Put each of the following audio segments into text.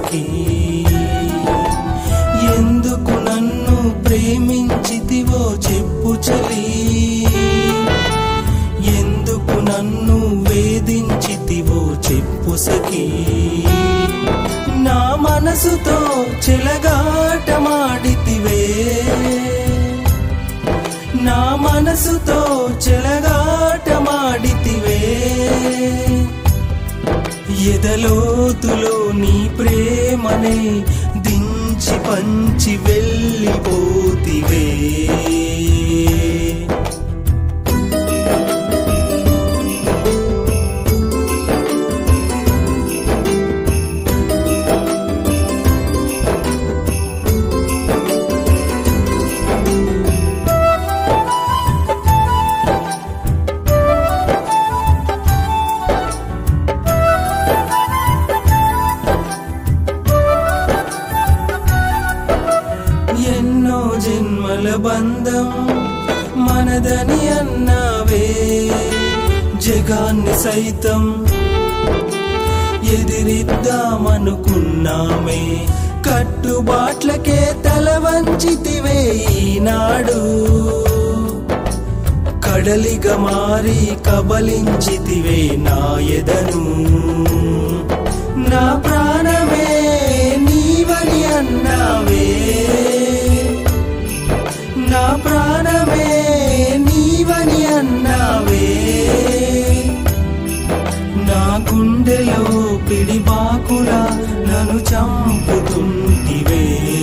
సఖీ ఎందుకు నన్ను ప్రేమించితివో చెప్పు చలి ఎందుకు నన్ను వేధించితివో చెప్పు సఖీ నా మనసుతో చెలగాటమాడితివే నా మనసుతో చెలగాటమాడితివే ఎదలోతులో నీ ప్రేమనే దించి పంచి వెళ్ళిపోతివే ఎన్నో జన్మల బంధం మనదని అన్నావే జగాన్ని సైతం ఎదిరిద్దామనుకున్నామే కట్టుబాట్లకే తల వంచితివే ఈనాడు కడలిగా మారి కబలించితివే నా ఎదను నా ప్రాణమే నీవని అన్నావే నా ప్రాణమే నీవని అన్నావే నా గుండెలో పిడిబాకులా నన్ను చంపుతుంటివే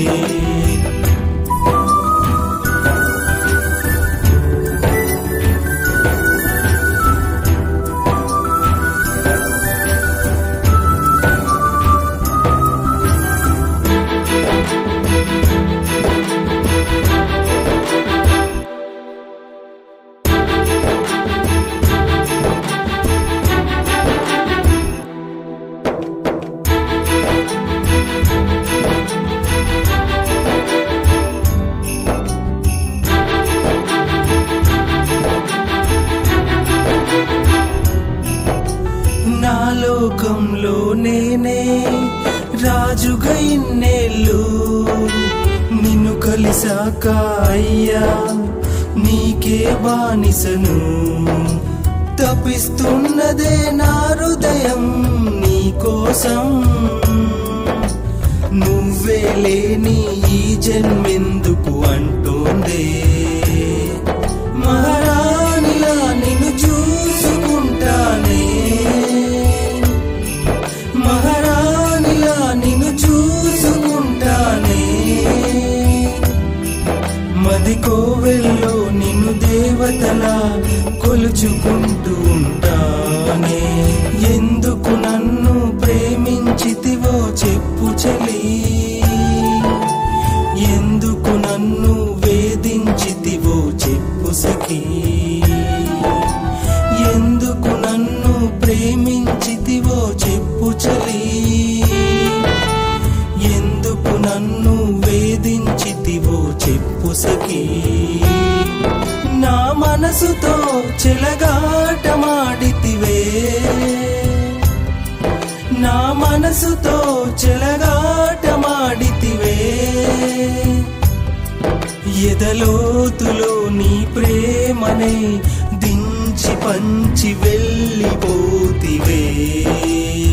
నా లోకంలో నేనే రాజుగా ఇన్నేళ్ళు నిన్ను కలిసాక అయ్యా నీకే బానిసను తపిస్తున్నదే నా హృదయం నీ కోసం నువ్వే లేని ఈ జన్మెందుకు అంటోందే మహారాణిలా నిన్ను చూసుకుంటానే మహారాణిలా నిన్ను చూసుకుంటానే మది కోవెల్లో నిన్ను దేవతలా కొలుచుకుంటూ ఉంటానే ఎందుకు నన్ను ప్రేమించితివో చెప్పు చలి ఎందుకు నన్ను వేధించితివో చెప్పు సఖీ ఎందుకు నన్ను ప్రేమించితివో చెప్పు చలి ఎందుకు నన్ను వేధించితివో చెప్పు సఖీ నా మనసుతో చెలగాటమాడితివే నా మనసుతో చెలగాటమాడితివే ఎదలోతులో నీ ప్రేమనే దించి పంచి వెళ్ళిపోతివే